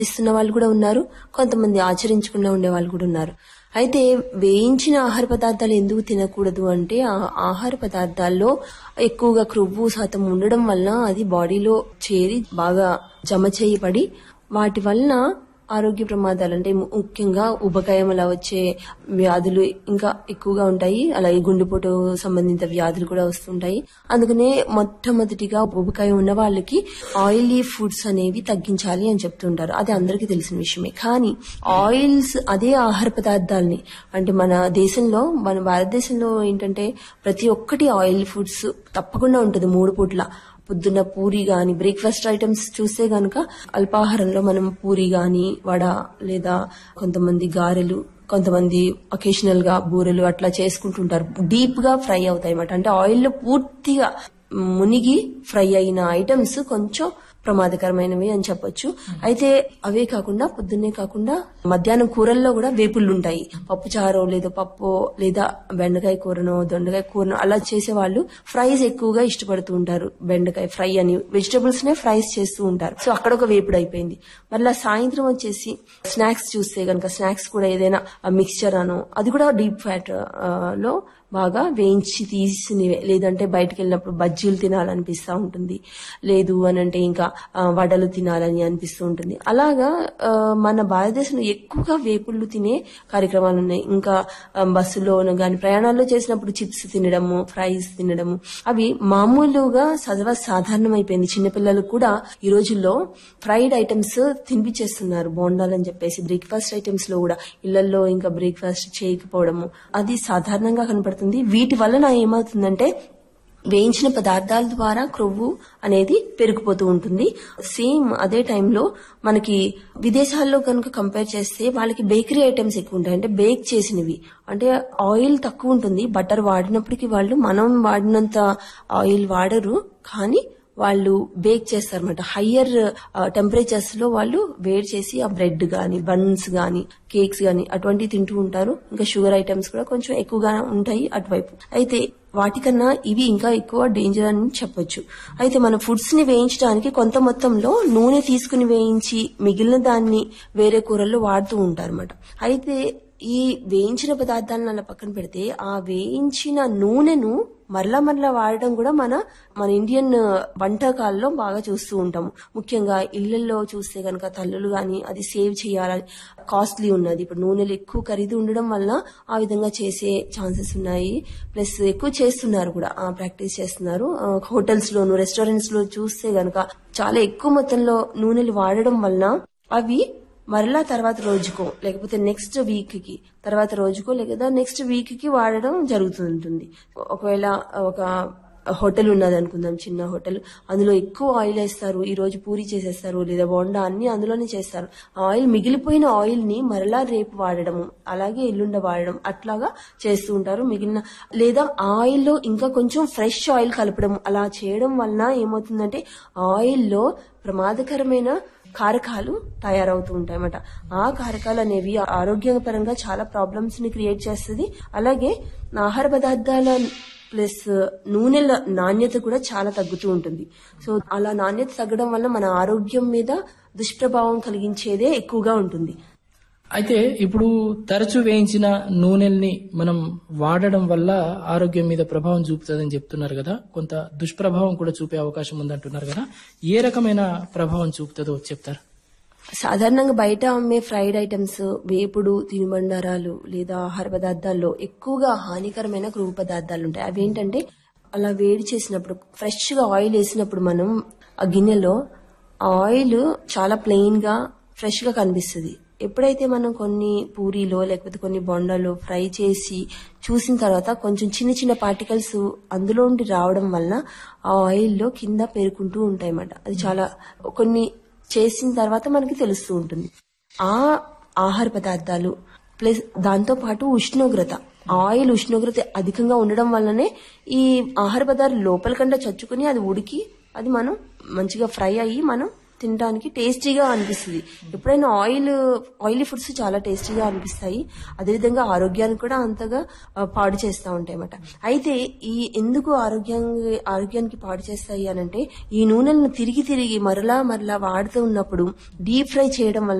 ఇస్తున్న వాళ్ళు కూడా ఉన్నారు కొంతమంది ఆచరించకుండా ఉండే వాళ్ళు కూడా ఉన్నారు అయితే వేయించిన ఆహార పదార్థాలు ఎందుకు తినకూడదు అంటే ఆ ఆహార పదార్థాల్లో ఎక్కువగా క్రొవ్వు శాతం ఉండడం వల్ల అది బాడీలో చేరి బాగా జమ చేయబడి వాటి వలన ఆరోగ్య ప్రమాదాలు అంటే ముఖ్యంగా ఉబకాయం అలా వచ్చే వ్యాధులు ఇంకా ఎక్కువగా ఉంటాయి అలాగే గుండెపోటు సంబంధిత వ్యాధులు కూడా వస్తుంటాయి అందుకనే మొట్టమొదటిగా ఉబకాయం ఉన్న వాళ్ళకి ఆయిలీ ఫుడ్స్ అనేవి తగ్గించాలి అని చెప్తుంటారు అది అందరికీ తెలిసిన విషయమే కానీ ఆయిల్స్ అదే ఆహార పదార్థాలని అంటే మన దేశంలో మన భారతదేశంలో ఏంటంటే ప్రతి ఒక్కటి ఆయిల్ ఫుడ్స్ తప్పకుండా ఉంటుంది మూడు పూట్ల పొద్దున్న పూరి గాని బ్రేక్ఫాస్ట్ ఐటమ్స్ చూస్తే గనక అల్పాహారంలో మనం పూరి గాని వడ లేదా కొంతమంది గారెలు కొంతమంది అకేషనల్ గా బూరెలు అట్లా చేసుకుంటుంటారు డీప్ గా ఫ్రై అవుతాయి అన్నమాట అంటే ఆయిల్ లో పూర్తిగా మునిగి ఫ్రై అయిన ఐటమ్స్ కొంచెం ప్రమాదకరమైనవి అని చెప్పొచ్చు అయితే అవే కాకుండా పొద్దున్నే కాకుండా మధ్యాహ్నం కూరల్లో కూడా వేపుళ్ళు ఉంటాయి పప్పు చారో లేదా పప్పు లేదా బెండకాయ కూరనో దొండకాయ కూరనో అలా చేసే వాళ్ళు ఫ్రైస్ ఎక్కువగా ఇష్టపడుతూ ఉంటారు బెండకాయ ఫ్రై అని వెజిటబుల్స్ నే ఫ్రైస్ చేస్తూ ఉంటారు సో అక్కడ ఒక వేపుడు అయిపోయింది మళ్ళీ సాయంత్రం వచ్చేసి స్నాక్స్ చూస్తే కనుక స్నాక్స్ కూడా ఏదైనా మిక్స్చర్ అనో అది కూడా డీప్ ఫ్యాట్ లో బాగా వేయించి తీసినవే లేదంటే బయటకు వెళ్ళినప్పుడు బజ్జీలు తినాలనిపిస్తూ ఉంటుంది లేదు అని అంటే ఇంకా ఆ, వడలు తినాలని అనిపిస్తూ ఉంటుంది అలాగా ఆ, మన భారతదేశంలో ఎక్కువగా వేపుళ్ళు తినే కార్యక్రమాలు ఉన్నాయి ఇంకా ఆ, బస్సులోను గాని ప్రయాణాల్లో చేసినప్పుడు చిప్స్ తినడము ఫ్రైస్ తినడము అవి మామూలుగా సర్వ సాధారణం అయిపోయింది చిన్నపిల్లలకు కూడా ఈ రోజుల్లో ఫ్రైడ్ ఐటమ్స్ తినిపించేస్తున్నారు బోండాలు అని చెప్పేసి బ్రేక్ఫాస్ట్ ఐటమ్స్ లో కూడా ఇళ్లలో ఇంకా బ్రేక్ఫాస్ట్ చేయకపోవడము అది సాధారణంగా కనపడుతుంది వీటి వలన ఏమవుతుందంటే వేయించిన పదార్థాల ద్వారా క్రొవ్వు అనేది పెరిగిపోతూ ఉంటుంది సేమ్ అదే టైంలో మనకి విదేశాల్లో కనుక కంపేర్ చేస్తే వాళ్ళకి బేకరీ ఐటమ్స్ ఎక్కువ ఉంటాయి అంటే బేక్ చేసినవి అంటే ఆయిల్ తక్కువ ఉంటుంది బటర్ వాడినప్పటికీ వాళ్ళు మనం వాడినంత ఆయిల్ వాడరు కానీ వాళ్ళు బేక్ చేస్తారన్నమాట హయ్యర్ టెంపరేచర్స్ లో వాళ్ళు వేడి చేసి ఆ బ్రెడ్ గాని బన్స్ గాని కేక్స్ గాని అటువంటివి తింటూ ఉంటారు ఇంకా షుగర్ ఐటమ్స్ కూడా కొంచెం ఎక్కువగా ఉంటాయి అటువైపు అయితే వాటికన్నా ఇవి ఇంకా ఎక్కువ డేంజర్ అని చెప్పొచ్చు అయితే మన ఫుడ్స్ ని వేయించడానికి కొంత మొత్తంలో నూనె తీసుకుని వేయించి మిగిలిన దాన్ని వేరే కూరల్లో వాడుతూ ఉంటారన్నమాట అయితే ఈ వేయించిన పదార్థాలను అలా పక్కన పెడితే ఆ వేయించిన నూనెను మరలా మరలా వాడడం కూడా మన మన ఇండియన్ వంటకాల్లో బాగా చూస్తూ ఉంటాము ముఖ్యంగా ఇళ్లలో చూస్తే గనక తల్లులు గాని అది సేవ్ చేయాలని కాస్ట్లీ ఉన్నది ఇప్పుడు నూనెలు ఎక్కువ ఖరీదు ఉండడం వల్ల ఆ విధంగా చేసే ఛాన్సెస్ ఉన్నాయి ప్లస్ ఎక్కువ చేస్తున్నారు కూడా ప్రాక్టీస్ చేస్తున్నారు హోటల్స్ లోను రెస్టారెంట్స్ లో చూస్తే గనక చాలా ఎక్కువ మొత్తంలో నూనెలు వాడడం వలన అవి మరలా తర్వాత రోజుకో లేకపోతే నెక్స్ట్ వీక్ కి తర్వాత రోజుకో లేదా నెక్స్ట్ వీక్ కి వాడడం జరుగుతుంటుంది ఒకవేళ ఒక హోటల్ ఉన్నది అనుకుందాం చిన్న హోటల్ అందులో ఎక్కువ ఆయిల్ వేస్తారు ఈ రోజు పూరి చేసేస్తారు లేదా బోండా అన్ని అందులోనే చేస్తారు ఆ ఆయిల్ మిగిలిపోయిన ఆయిల్ ని మరలా రేపు వాడడం అలాగే ఎల్లుండ వాడడం అట్లాగా చేస్తూ ఉంటారు మిగిలిన లేదా ఆయిల్ లో ఇంకా కొంచెం ఫ్రెష్ ఆయిల్ కలపడం అలా చేయడం వలన ఏమవుతుందంటే ఆయిల్ లో ప్రమాదకరమైన కారకాలు తయారవుతూ ఉంటాయన్నమాట ఆ కారకాలు అనేవి ఆరోగ్యపరంగా చాలా ప్రాబ్లమ్స్ ని క్రియేట్ చేస్తుంది అలాగే ఆహార పదార్థాల ప్లస్ నూనెల నాణ్యత కూడా చాలా తగ్గుతూ ఉంటుంది సో అలా నాణ్యత తగ్గడం వల్ల మన ఆరోగ్యం మీద దుష్ప్రభావం కలిగించేదే ఎక్కువగా ఉంటుంది అయితే ఇప్పుడు తరచు వేయించిన నూనెల్ని మనం వాడడం వల్ల ఆరోగ్యం మీద ప్రభావం చూపుతుందని చెప్తున్నారు కదా కొంత దుష్ప్రభావం కూడా చూపే అవకాశం ఉందంటున్నారు కదా ఏ రకమైన ప్రభావం చూపుతుందో చెప్తారు సాధారణంగా బయట అమ్మే ఫ్రైడ్ ఐటమ్స్ వేపుడు తినుబండారాలు లేదా ఆహార పదార్థాల్లో ఎక్కువగా హానికరమైన క్రూవ పదార్థాలు ఉంటాయి అవి ఏంటంటే అలా వేడి చేసినప్పుడు ఫ్రెష్ గా ఆయిల్ వేసినప్పుడు మనం ఆ గిన్నెలో ఆయిల్ చాలా ప్లెయిన్ గా ఫ్రెష్ గా కనిపిస్తుంది ఎప్పుడైతే మనం కొన్ని పూరీలో లేకపోతే కొన్ని బొండాలో ఫ్రై చేసి చూసిన తర్వాత కొంచెం చిన్న చిన్న పార్టికల్స్ అందులో నుండి రావడం వలన ఆ ఆయిల్లో కింద పేరుకుంటూ ఉంటాయి అన్నమాట అది చాలా కొన్ని చేసిన తర్వాత మనకి తెలుస్తూ ఉంటుంది ఆ ఆహార పదార్థాలు ప్లస్ దాంతో పాటు ఉష్ణోగ్రత ఆయిల్ ఉష్ణోగ్రత అధికంగా ఉండడం వల్లనే ఈ ఆహార పదార్థాలు లోపల కంటే చచ్చుకుని అది ఉడికి అది మనం మంచిగా ఫ్రై అయ్యి మనం తినడానికి టేస్టీగా అనిపిస్తుంది ఎప్పుడైనా ఆయిల్ ఆయిలీ ఫుడ్స్ చాలా టేస్టీగా అనిపిస్తాయి అదేవిధంగా ఆరోగ్యాన్ని కూడా అంతగా ఆ, పాడు చేస్తూ ఉంటాయి అన్నమాట అయితే ఈ ఎందుకు ఆరోగ్యాన్ని ఆరోగ్యానికి పాడు చేస్తాయి అని అంటే ఈ నూనెలను తిరిగి తిరిగి మరలా మరలా వాడుతూ ఉన్నప్పుడు డీప్ ఫ్రై చేయడం వల్ల